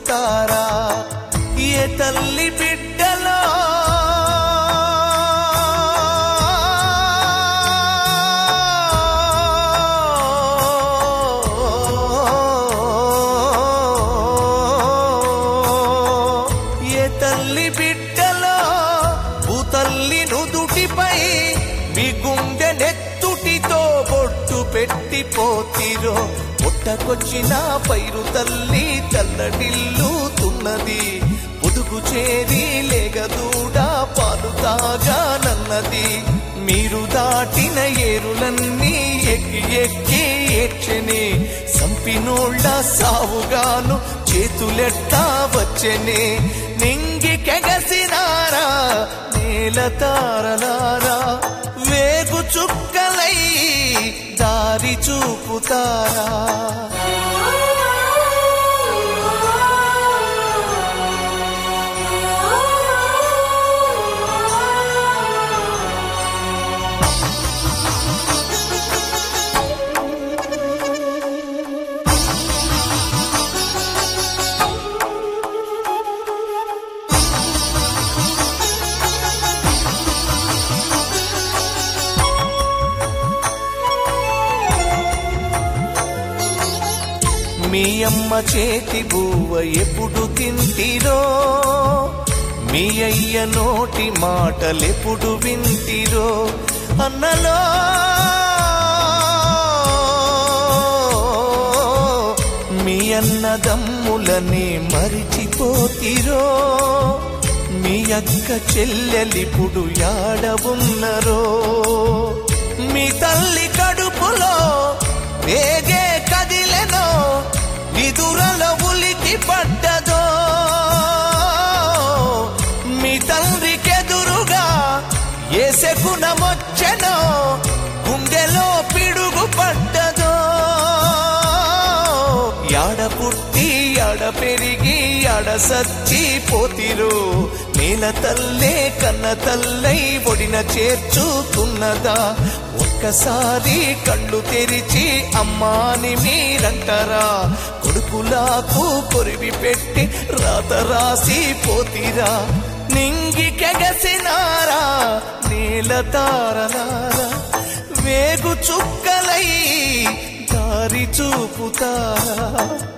చూపుతారా ఏ తల్లి బిడ్డలో ఏ తల్లి బిడ్డలో భూతల్లి నుదుటిపై మీ గుండె నెత్తుటితో బొట్టు పెట్టిపోతిరో పుట్టకొచ్చిన పైరు తల్లి చల్లడిల్లుతున్నది పొదుగు చేరి లేగదూడ పాలు తాగానన్నది మీరు దాటిన ఏరులన్నీ ఎక్కి ఎక్కి ఏడ్చెని సంపినోళ్ళ సావుగాను చేతులెట్టా వచ్చెని నింగి కెగసినారా నేల తారలారా వేగు చుక్కలై దారి చూపుతారా మీ అమ్మ చేతి బువ్వ ఎప్పుడు తింటిరో మీ అయ్య నోటి మాటలెప్పుడు వింటిరో అన్నలో మీ అన్నదమ్ములని మరిచిపోతిరో మీ అక్క చెల్లెలిప్పుడు యాడ ఉన్నరో మీ తల్లి కడుపులో వేగే కదిలెనో నిదురల ఉలికి పడ్డదో మీ తండ్రికెదురుగా ఏ శకునమొచ్చెనో గుండెలో పిడుగు పడ్డదో యాడ పుట్టి యాడ పెరిగి యాడ సచ్చి పోతిరు నేల తల్లే కన్న తల్లై ఒడిన చేర్చుతున్నదా ఒక్కసారి కళ్ళు తెరిచి అమ్మాని మీరంటారా కొడుకులాకు కొరివి పెట్టి రాత రాసి పోతిరా నింగి కెగసినారా నేల తారలారా వేగు చుక్కలై దారి చూపుతారా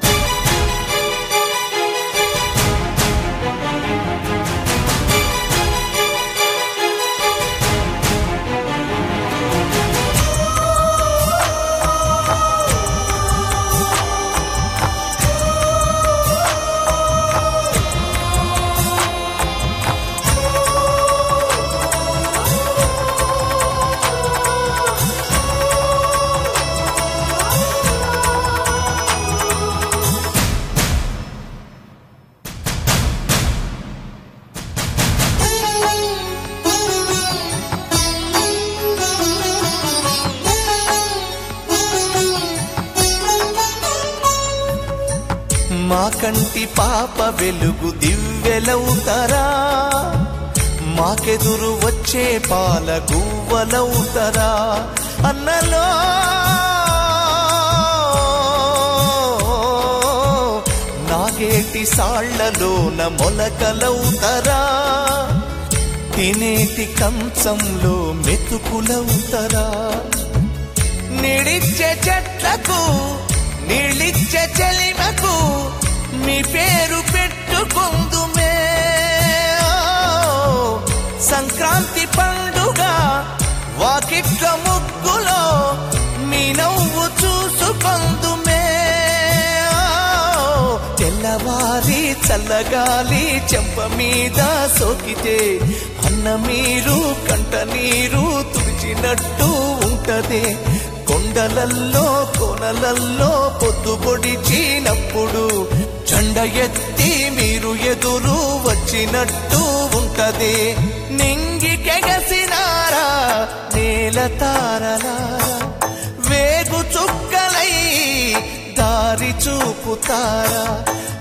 మా కంటి పాప వెలుగు దివ్వెలవుతారా మాకెదురు వచ్చే పాల గువ్వలవుతారా అన్నలో నాగేటి సాళ్లలోన మొలకలవుతారా తినేటి కంచంలో మెతుకులవుతారా నిడిచ్చే చెట్లకు నీళ్ళిచ్చే చెలిమకు మీ పేరు పెట్టుకుందుమే సంక్రాంతి పండుగ వాకిట్ల ముగ్గులో మీ నవ్వు చూసుకుందుమే తెల్లవారి చల్లగాలి చెంప మీద సోకితే అన్న మీరు కంట నీరు తుడిచినట్టు ఉంటదే కొండలల్లో కోనలల్లో పొద్దు పొడిచినప్పుడు చండ ఎత్తి మీరు ఎదురు వచ్చినట్టు ఉంటది నింగి కెగసినారా నేల తారలారా వేగు చుక్కలై దారి చూపుతారా